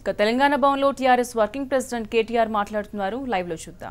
ఇక తెలంగాణ భవన్లో TRS working president KTR మాట్లాడుతున్నారు లైవ్లో చూద్దాం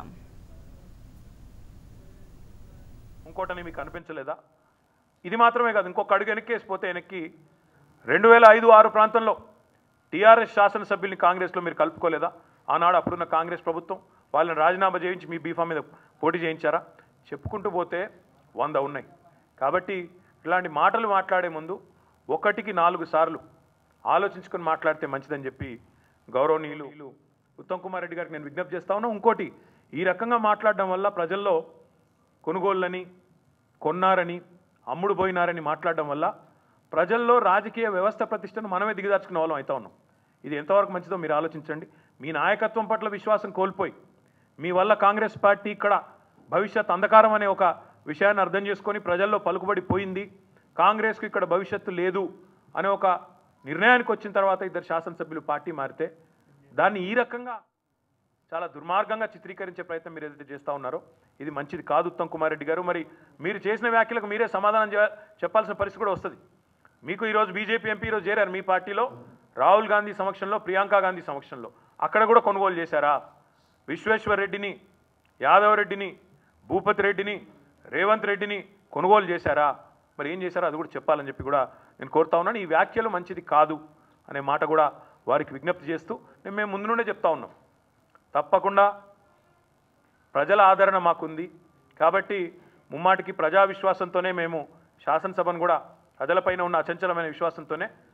ఇంకోటని మీకు అనిపించలేదా ఇది మాత్రమే కాదు ఇంకొక అడుగు వెనక్కేసిపోతే వెనక్కి రెండు వేల ఐదు ఆరు ప్రాంతంలో టీఆర్ఎస్ శాసనసభ్యుల్ని కాంగ్రెస్లో మీరు కలుపుకోలేదా ఆనాడు అప్పుడున్న కాంగ్రెస్ ప్రభుత్వం వాళ్ళని రాజీనామా చేయించి మీ బీఫామ్ మీద పోటీ చేయించారా చెప్పుకుంటూ పోతే వంద ఉన్నాయి కాబట్టి ఇలాంటి మాటలు మాట్లాడే ముందు ఒకటికి నాలుగు సార్లు ఆలోచించుకొని మాట్లాడితే మంచిదని చెప్పి గౌరవనీయులు ఉత్తమ్ కుమార్ రెడ్డి గారికి నేను విజ్ఞప్తి చేస్తా ఉన్నా ఇంకోటి ఈ రకంగా మాట్లాడడం వల్ల ప్రజల్లో కొనుగోళ్ళని కొన్నారని అమ్ముడు పోయినారని మాట్లాడడం వల్ల ప్రజల్లో రాజకీయ వ్యవస్థ ప్రతిష్టను మనమే దిగదార్చుకునే వాళ్ళం అవుతా ఉన్నాం ఇది ఎంతవరకు మంచిదో మీరు ఆలోచించండి మీ నాయకత్వం పట్ల విశ్వాసం కోల్పోయి మీ వల్ల కాంగ్రెస్ పార్టీ ఇక్కడ భవిష్యత్ అంధకారం అనే ఒక విషయాన్ని అర్థం చేసుకొని ప్రజల్లో పలుకుబడి పోయింది కాంగ్రెస్కు ఇక్కడ భవిష్యత్తు లేదు అనే ఒక నిర్ణయానికి వచ్చిన తర్వాత ఇద్దరు శాసనసభ్యులు పార్టీ మారితే దాన్ని ఈ రకంగా చాలా దుర్మార్గంగా చిత్రీకరించే ప్రయత్నం మీరు ఏదైతే చేస్తూ ఉన్నారో ఇది మంచిది కాదు ఉత్తమ్ కుమార్ రెడ్డి గారు మరి మీరు చేసిన వ్యాఖ్యలకు మీరే సమాధానం చే- చెప్పాల్సిన పరిస్థితి కూడా వస్తుంది మీకు ఈరోజు బీజేపీ ఎంపీ ఈరోజు చేరారు మీ పార్టీలో రాహుల్ గాంధీ సమక్షంలో ప్రియాంక గాంధీ సమక్షంలో అక్కడ కూడా కొనుగోలు చేశారా విశ్వేశ్వర్ రెడ్డిని యాదవ్ రెడ్డిని భూపతి రెడ్డిని రేవంత్ రెడ్డిని కొనుగోలు చేశారా మరి ఏం చేశారో అది కూడా చెప్పాలని చెప్పి కూడా నేను కోరుతా ఉన్నాను ఈ వ్యాఖ్యలు మంచిది కాదు అనే మాట కూడా వారికి విజ్ఞప్తి చేస్తూ నేను మేము ముందు నుండే చెప్తా ఉన్నాం తప్పకుండా ప్రజల ఆదరణ మాకుంది కాబట్టి ముమ్మాటికి ప్రజా విశ్వాసంతోనే మేము శాసనసభను కూడా ప్రజలపైన ఉన్న అచంచలమైన విశ్వాసంతోనే